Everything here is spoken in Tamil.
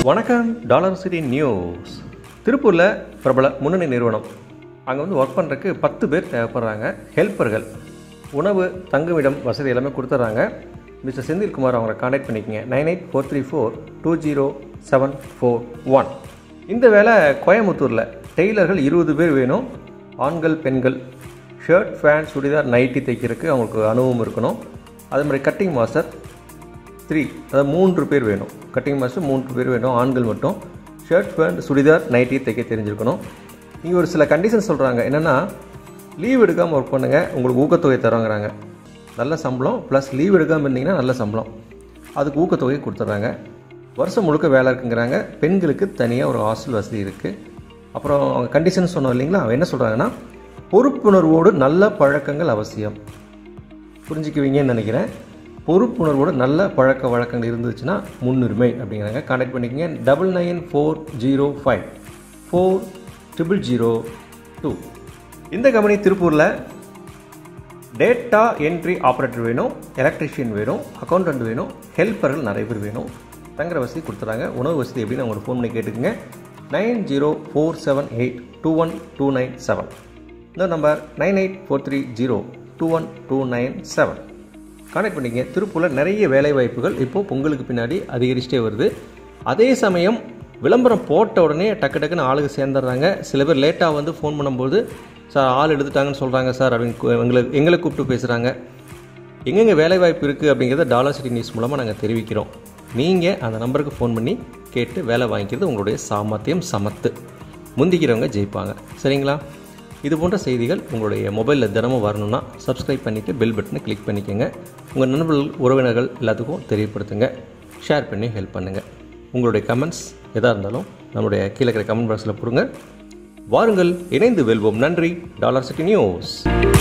வணக்கம் டாலர் சிட்டி நியூஸ் திருப்பூரில் பிரபல முன்னணி நிறுவனம் அங்கே வந்து ஒர்க் பண்ணுறதுக்கு பத்து பேர் தேவைப்படுறாங்க ஹெல்ப்பர்கள் உணவு தங்குமிடம் வசதி எல்லாமே கொடுத்துட்றாங்க மிஸ்டர் செந்தில்குமார் அவங்களை காண்டாக்ட் பண்ணிக்கங்க nine eight four three four two zero seven four one இந்த வேலை கோயம்புத்தூரில் டெய்லர்கள் இருபது பேர் வேணும் ஆண்கள் பெண்கள் ஷர்ட் ஃபேண்ட் சுடிதார் நைட்டி தைக்கிறதுக்கு அவங்களுக்கு அனுபவம் இருக்கணும் அதே மாதிரி கட்டிங் மாஸ்டர் த்ரீ அதாவது மூன்று பேர் வேணும் கட்டிங் மாஸ்டர் மூன்று பேர் வேணும் ஆண்கள் மட்டும் ஷர்ட் பேண்ட் சுடிதார் நைட்டி தைக்க தெரிஞ்சிருக்கணும் இங்கே ஒரு சில கண்டிஷன் சொல்கிறாங்க என்னென்னா லீவ் எடுக்காமல் ஒர்க் பண்ணுங்கள் உங்களுக்கு ஊக்கத்தொகை தரோங்கிறாங்க நல்ல சம்பளம் ப்ளஸ் லீவ் எடுக்காமல் இருந்தீங்கன்னா நல்ல சம்பளம் அதுக்கு ஊக்கத்தொகை கொடுத்துட்றாங்க வருஷம் முழுக்க வேலை இருக்குங்கிறாங்க பெண்களுக்கு தனியாக ஒரு ஹாஸ்டல் வசதி இருக்குது அப்புறம் அவங்க கண்டிஷன் சொன்னோம் இல்லைங்களா அவங்க என்ன சொல்கிறாங்கன்னா பொறுப்புணர்வோடு நல்ல பழக்கங்கள் அவசியம் புரிஞ்சுக்குவீங்கன்னு நினைக்கிறேன் பொறுப்புணர்வோட நல்ல பழக்க வழக்கங்கள் இருந்துச்சுன்னா முன்னுரிமை அப்படிங்கிறாங்க கான்டாக்ட் பண்ணிக்கங்க double nine four zero five four triple zero two இந்த கம்பெனி திருப்பூரில் டேட்டா என்ட்ரி ஆப்ரேட்டர் வேணும் எலக்ட்ரிஷியன் வேணும் அக்கௌண்டன்ட் வேணும் ஹெல்ப்பர்கள் நிறைய பேர் வேணும் தங்குற வசதி கொடுத்துறாங்க உணவு வசதி எப்படின்னு அவங்களுக்கு ஃபோன் பண்ணி கேட்டுக்குங்க nine zero four seven eight two one two nine seven இந்த number nine eight four three zero two one two nine seven contact பண்ணிங்க திருப்பூரில் நிறைய வேலை வாய்ப்புகள் இப்போது பொங்கலுக்கு பின்னாடி அதிகரிச்சிட்டே வருது அதே சமயம் விளம்பரம் போட்ட உடனே டக்கு டக்குன்னு ஆளுங்க சேர்ந்துடுறாங்க சில பேர் லேட்டாக வந்து ஃபோன் பண்ணும்போது சார் ஆள் எடுத்துட்டாங்கன்னு சொல்கிறாங்க சார் அப்படின்னு கு- எங்களை எங்களை கூப்பிட்டு பேசுகிறாங்க எங்கெங்கே வேலை வாய்ப்பு இருக்குது அப்படிங்கிறத டாலர் சிட்டி நியூஸ் மூலமாக நாங்கள் தெரிவிக்கிறோம் நீங்கள் அந்த நம்பருக்கு ஃபோன் பண்ணி கேட்டு வேலை வாங்கிக்கிறது உங்களுடைய சாமர்த்தியம் சமத்து முந்திக்கிறவங்க ஜெயிப்பாங்க சரிங்களா இது போன்ற செய்திகள் உங்களுடைய மொபைலில் தினமும் வரணும்னா சப்ஸ்கிரைப் பண்ணிவிட்டு பெல் பட்டனை கிளிக் பண்ணிக்கோங்க உங்கள் நண்பர்கள் உறவினர்கள் எல்லாத்துக்கும் தெரியப்படுத்துங்க ஷேர் பண்ணி ஹெல்ப் பண்ணுங்கள் உங்களுடைய கமெண்ட்ஸ் எதாக இருந்தாலும் நம்மளுடைய கீழே இருக்கிற கமெண்ட் பாக்ஸில் போடுங்க வாருங்கள் இணைந்து வெல்வோம் நன்றி டாலர் சிட்டி நியூஸ்